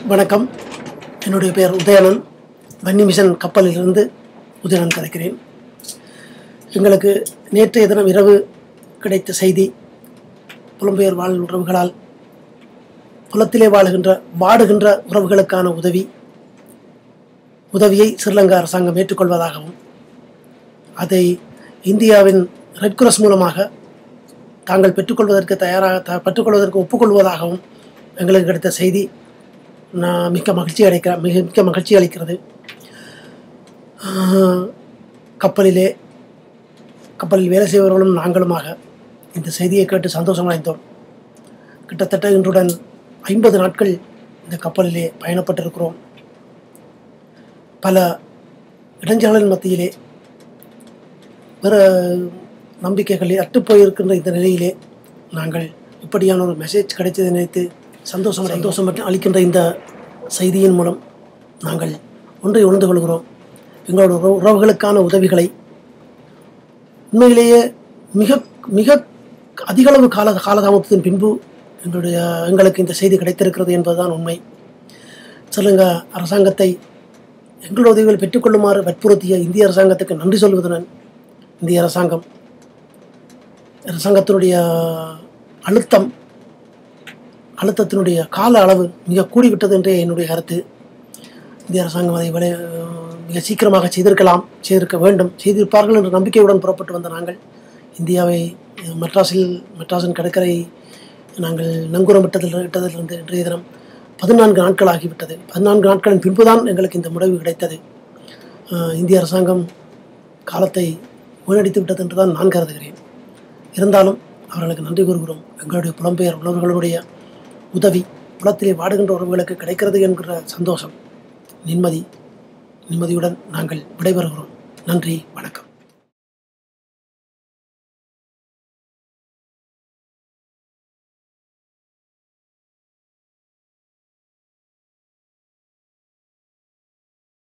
வணக்கம் என்னுடைய பெயர் உதயணன் வன்னி மிஷன் கப்பலிலிருந்து உதயணன் கதைக்கிறேன் எங்களுக்கு நேற்றைய தினம் இரவு கிடைத்த செய்தி புலம்பெயர் வாழ் உறவுகளால் குலத்திலே வாழுகின்ற வாடுகின்ற உறவுகளுக்கான உதவி உதவியை ஸ்ரீலங்கா அரசாங்கம் ஏற்றுக்கொள்வதாகவும் அதை இந்தியாவின் ரெட் கிராஸ் மூலமாக தாங்கள் பெற்றுக்கொள்வதற்கு தயாராக த பெற்றுக்கொள்வதற்கு ஒப்புக்கொள்வதாகவும் எங்களுக்கு கிடைத்த செய்தி நான் மிக்க மகிழ்ச்சி அடைக்க மிக மிக்க மகிழ்ச்சி அளிக்கிறது ஆஹ், கப்பலிலே கப்பலில் வேலை செய்பவர்களும் நாங்களுமாக இந்த செய்தியை கேட்டு சந்தோஷம் அடைந்தோம் கிட்டத்தட்ட இன்றுடன் ஐம்பது நாட்கள் இந்த கப்பலிலே பயணப்பட்டிருக்கிறோம் பல இடைஞ்சல்களின் மத்தியிலே பிற நம்பிக்கைகளில் அற்றுப்போயிருக்கின்ற இந்த நிலையிலே நாங்கள் இப்படியான ஒரு மெசேஜ் கிடைத்ததை நினைத்து சந்தோஷம் சந்தோஷம் மட்டும் அளிக்கின்ற இந்த செய்தியின் மூலம் நாங்கள் ஒன்றை உணர்ந்து கொள்கிறோம் எங்களோட உறவு- உறவுகளுக்கான உதவிகளை உண்மையிலேயே மிக மிக அதிகளவு கால காலதாமதத்தின் பின்பு எங்களுடைய எங்களுக்கு இந்த செய்தி கிடைத்திருக்கிறது என்பதுதான் உண்மை ஸ்ரீலங்கா அரசாங்கத்தை எங்களுடைய உதவிகள் பெற்றுக்கொள்ளுமாறு வற்புறுத்திய இந்திய அரசாங்கத்துக்கு நன்றி சொல்வதுடன் இந்திய அரசாங்கம் அரசாங்கத்தினுடைய அழுத்தம் அழுத்தத்தினுடைய கால அளவு மிக கூடிவிட்டது என்றே என்னுடைய கருத்து இந்திய அரசாங்கம் அதை விளை மிக சீக்கிரமாக செய்திருக்கலாம் செய்திருக்க வேண்டும் செய்திருப்பார்கள் என்ற நம்பிக்கையுடன் புறப்பட்டு வந்த நாங்கள் இந்தியாவை அஹ், மெட்ராஸில் மெட்ராஸின் கடற்கரை நாங்கள் நங்கூரம் விட்டதில் விட்டதிலிருந்து இன்றைய தினம் பதினான்கு நாட்கள் ஆகிவிட்டது பதினான்கு நாட்களின் பின்புதான் எங்களுக்கு இந்த முடிவு கிடைத்தது அஹ், இந்திய அரசாங்கம் காலத்தை வீணடித்து விட்டது என்று தான் நான் கருதுகிறேன் இருந்தாலும் அவர்களுக்கு நன்றி கூறுகிறோம் எங்களுடைய புலம்பெயர் உறவுகளுடைய உதவி குளத்திலே வாடுகின்ற உறவுகளுக்கு கிடைக்கிறது என்கிற சந்தோஷம் நிம்மதி நிம்மதியுடன் நாங்கள் விடைபெறுகிறோம் நன்றி வணக்கம்